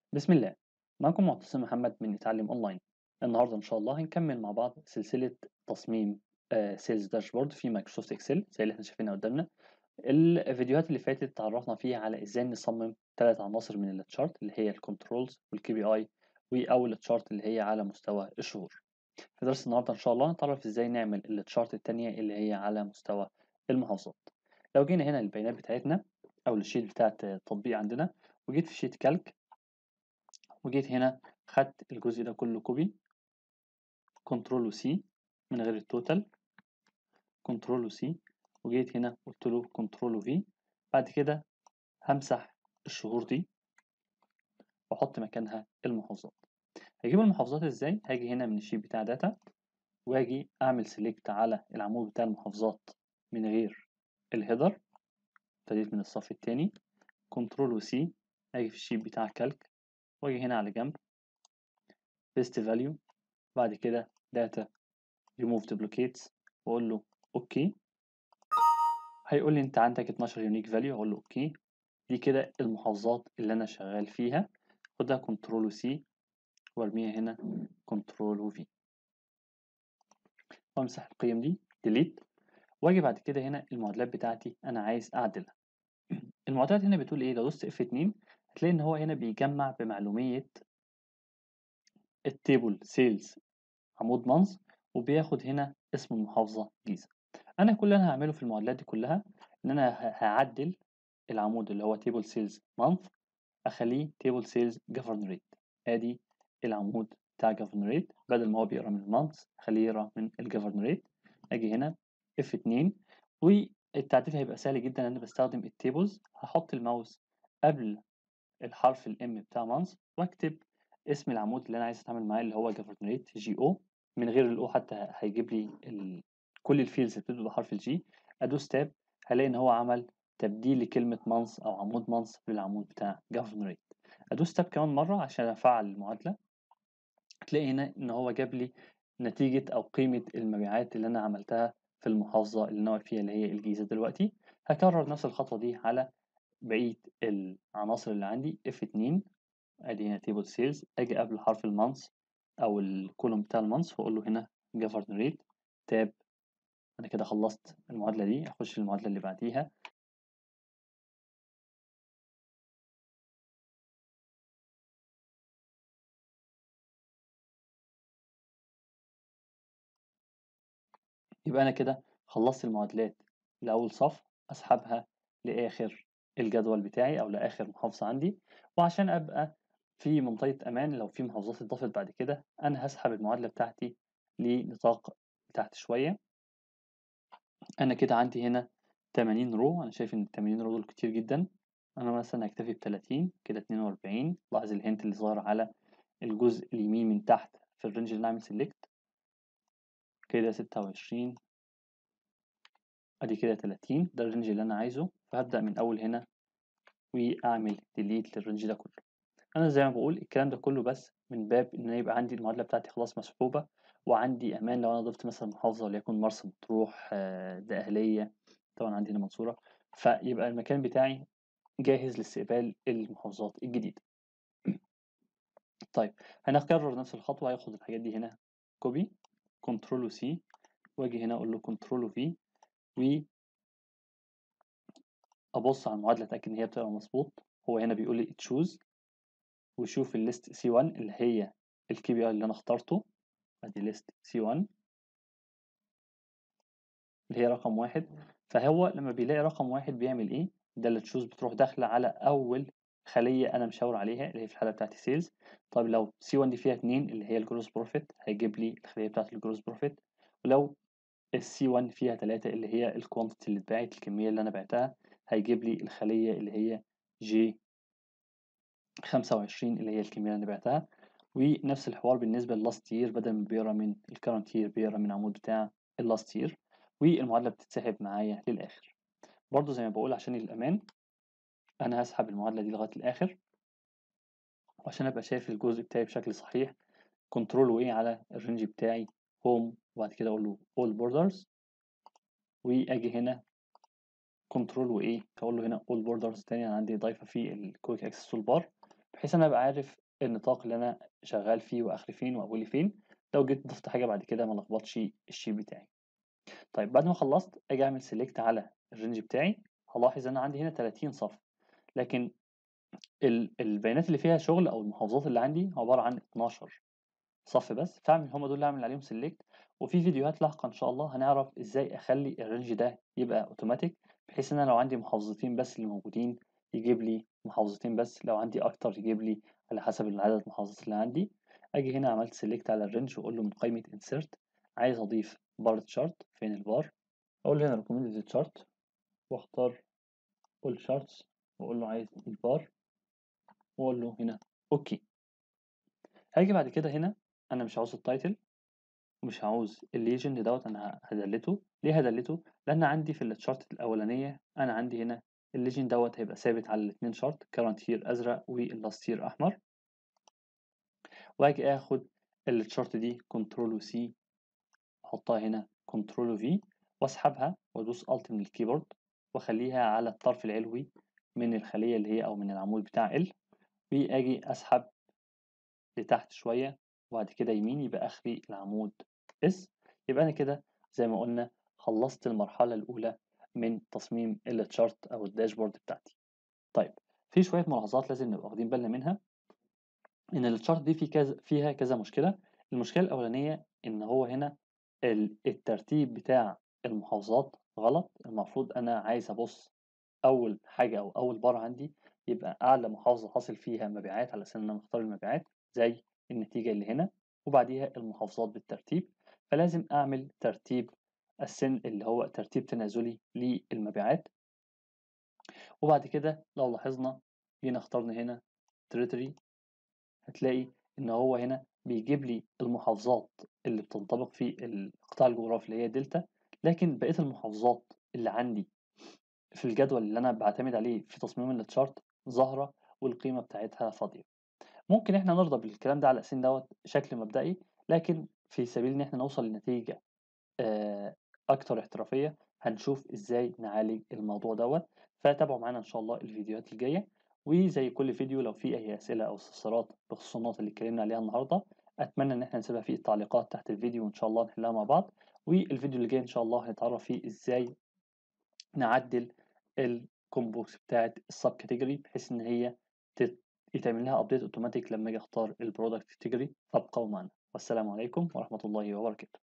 بسم الله معكم معتصم محمد من نتعلم اونلاين النهارده ان شاء الله هنكمل مع بعض سلسله تصميم سيلز داشبورد في مايكروسوفت اكسل زي اللي احنا شايفينها قدامنا الفيديوهات اللي فاتت تعرفنا فيها على ازاي نصمم ثلاث عناصر من التشارت اللي هي الكنترولز والكي بي اي واول تشارت اللي هي على مستوى الشهور في درس النهارده ان شاء الله نتعرف ازاي نعمل التشارت الثانيه اللي هي على مستوى المحافظات لو جينا هنا للبيانات بتاعتنا او الشيت بتاعت التطبيق عندنا وجيت في شيت كالك وجيت هنا خدت الجزء ده كله كوبي كنترول وسي من غير التوتال كنترول وسي وجيت هنا قلت له كنترول وفي بعد كده همسح الشهور دي واحط مكانها المحافظات هجيب المحافظات ازاي هاجي هنا من الشيت بتاع داتا واجي اعمل سيلكت على العمود بتاع المحافظات من غير الهيدر ابتديت من الصف التاني كنترول وسي اجي في الشيت بتاع كالك واجي هنا على جنب بيست فاليو بعد كده داتا ريموف duplicates واقول له اوكي هيقول لي انت عندك 12 يونيك فاليو اقول له اوكي دي كده المحافظات اللي انا شغال فيها خدها كنترول وسي وارميها هنا كنترول وفي وامسح القيم دي ديليت واجي بعد كده هنا المعادلات بتاعتي انا عايز اعدلها المعادلات هنا بتقول ايه لو دوست اف 2 هتلاقي ان هو هنا بيجمع بمعلوميه التيبل سيلز عمود مانث وبياخد هنا اسم المحافظة جيزة أنا كل اللي أنا هعمله في المعادلات دي كلها إن أنا هعدل العمود اللي هو تيبل سيلز مانث أخليه تيبل سيلز جفرنريت أدي العمود بتاع جفرنريت بدل ما هو بيقرا من المانث أخليه يقرا من الجفرنريت أجي هنا F2 والتعديل هيبقى سهل جدا أنا بستخدم التيبلز هحط الماوس قبل الحرف الام بتاع مانث واكتب اسم العمود اللي انا عايز اتعامل معاه اللي هو جفرنريت جي او من غير الاو حتى هيجيب لي ال... كل الفيلدز اللي بتبدا بحرف الجي ادوس تاب هلاقي ان هو عمل تبديل لكلمه مانث او عمود مانث للعمود بتاع جفرنريت ادوس تاب كمان مره عشان افعل المعادله هتلاقي هنا ان هو جاب لي نتيجه او قيمه المبيعات اللي انا عملتها في المحافظه اللي انا واقف فيها اللي هي الجيزه دلوقتي هكرر نفس الخطوه دي على بقيه العناصر اللي عندي F2 ادي هنا تيبل سيلز اجي قبل حرف المانث او الكولوم بتاع المانث واقول له هنا جفرنريت تاب انا كده خلصت المعادله دي اخش المعادله اللي بعديها يبقى انا كده خلصت المعادلات لاول صف اسحبها لاخر الجدول بتاعي او لاخر محافظه عندي وعشان ابقى في منطقة أمان لو في محافظات اتضافت بعد كده أنا هسحب المعادلة بتاعتي لنطاق تحت شوية أنا كده عندي هنا 80 رو أنا شايف إن 80 رو دول كتير جدا أنا مثلا هكتفي ب 30 كده 42 لاحظ الهنت اللي ظاهر على الجزء اليمين من تحت في الرينج اللي نعمل سيلكت كده 26 أدي كده 30 ده الرينج اللي أنا عايزه فهبدأ من أول هنا وأعمل ديليت للرينج ده كله انا زي ما بقول الكلام ده كله بس من باب ان يبقى عندي المعادله بتاعتي خلاص مسحوبه وعندي امان لو انا ضفت مثلا محافظه وليكن مرسى مطروح دقهليه طبعا عندي هنا منصوره فيبقى المكان بتاعي جاهز لاستقبال المحافظات الجديده طيب هنكرر نفس الخطوه هياخد الحاجات دي هنا كوبي كنترول وسي واجي هنا اقول له كنترول وفي و ابص على المعادله اتاكد ان هي بتبقى مظبوط هو هنا بيقول لي تشوز وشوف الليست سي 1 اللي هي الكي بي اي اللي انا اخترته ادي ليست سي 1 اللي هي رقم واحد فهو لما بيلاقي رقم واحد بيعمل ايه ده اللي تشوز بتروح داخله على اول خليه انا مشاور عليها اللي هي في الحاله بتاعتي سيلز طب لو سي 1 دي فيها 2 اللي هي الجروس بروفيت هيجيب لي الخليه بتاعت الجروس بروفيت ولو السي 1 فيها 3 اللي هي الكوانتيتي اللي اتباعت الكميه اللي انا بعتها هيجيب لي الخليه اللي هي جي 25 اللي هي الكمية اللي أنا بعتها ونفس الحوار بالنسبة للاست يير بدل ما بيقرا من الكرنت يير بيقرا من العمود بتاع اللاست يير والمعادلة بتتسحب معايا للآخر برضو زي ما بقول عشان الأمان أنا هسحب المعادلة دي لغاية الآخر وعشان أبقى شايف الجزء بتاعي بشكل صحيح كنترول وإيه على الرينج بتاعي هوم وبعد كده أقول له all borders وأجي هنا كنترول وإيه فأقول له هنا all borders تاني أنا عندي ضايفة في الكويك أكسس تول بار بحيث أنا أبقى عارف النطاق اللي أنا شغال فيه وآخري فين وأولي فين لو جيت ضفت حاجة بعد كده ما لخبطش الشيت بتاعي طيب بعد ما خلصت أجي أعمل سيلكت على الرينج بتاعي هلاحظ أنا عندي هنا 30 صف لكن ال البيانات اللي فيها شغل أو المحافظات اللي عندي عبارة عن 12 صف بس فاعمل هم دول اللي أعمل عليهم سيلكت وفي فيديوهات لاحقة إن شاء الله هنعرف إزاي أخلي الرينج ده يبقى أوتوماتيك بحيث إن أنا لو عندي محافظتين بس اللي موجودين يجيب لي محافظتين بس لو عندي أكتر يجيب لي على حسب عدد المحافظات اللي عندي أجي هنا عملت سيلكت على الرينج وأقول له من قائمة insert عايز أضيف بار تشارت فين البار أقول له هنا recommended chart وأختار all charts وأقول له عايز البار وأقول له هنا أوكي هاجي بعد كده هنا أنا مش عاوز التايتل ومش عاوز الليجند دوت أنا هدلته ليه هدلته؟ لأن عندي في التشارت الأولانية أنا عندي هنا الليجند دوت هيبقى ثابت على الاتنين شارت current year أزرق واللاست year أحمر وأجي آخد التشارت دي كنترول وسي أحطها هنا كنترول في وأسحبها وأدوس ألت من الكيبورد وأخليها على الطرف العلوي من الخلية اللي هي أو من العمود بتاع ال وأجي أسحب لتحت شوية وبعد كده يمين يبقى آخري العمود اس يبقى أنا كده زي ما قلنا خلصت المرحلة الأولى من تصميم التشارت أو الداشبورد بتاعتي طيب في شوية ملاحظات لازم نبقى واخدين بالنا منها إن التشارت دي في كذا فيها كذا مشكلة المشكلة الأولانية إن هو هنا الترتيب بتاع المحافظات غلط المفروض أنا عايز أبص أول حاجة أو أول بار عندي يبقى أعلى محافظة حاصل فيها مبيعات على أساس إن أنا مختار المبيعات زي النتيجة اللي هنا وبعديها المحافظات بالترتيب فلازم أعمل ترتيب السن اللي هو ترتيب تنازلي للمبيعات وبعد كده لو لاحظنا جينا اخترنا هنا تريتوري هتلاقي إن هو هنا بيجيب لي المحافظات اللي بتنطبق في القطاع الجغرافي اللي هي دلتا لكن بقية المحافظات اللي عندي في الجدول اللي أنا بعتمد عليه في تصميم التشارت ظاهرة والقيمة بتاعتها فاضية ممكن إحنا نرضى بالكلام ده على أساس دوت شكل مبدئي لكن في سبيل إن إحنا نوصل لنتيجة أكتر احترافية هنشوف إزاي نعالج الموضوع دوت فتابعوا معانا إن شاء الله الفيديوهات الجاية وزي كل فيديو لو في أي أسئلة أو استفسارات بخصوص النقط اللي اتكلمنا عليها النهاردة أتمنى إن إحنا نسيبها في التعليقات تحت الفيديو وإن شاء الله نحلها مع بعض والفيديو اللي جاي إن شاء الله هنتعرف فيه إزاي نعدل الكومبوكس بتاعت السب كاتيجوري بحيث إن هي يتعمل لها ابديت اوتوماتيك لما اجي اختار البرودكت كاتيجوري فابقوا معنا والسلام عليكم ورحمة الله وبركاته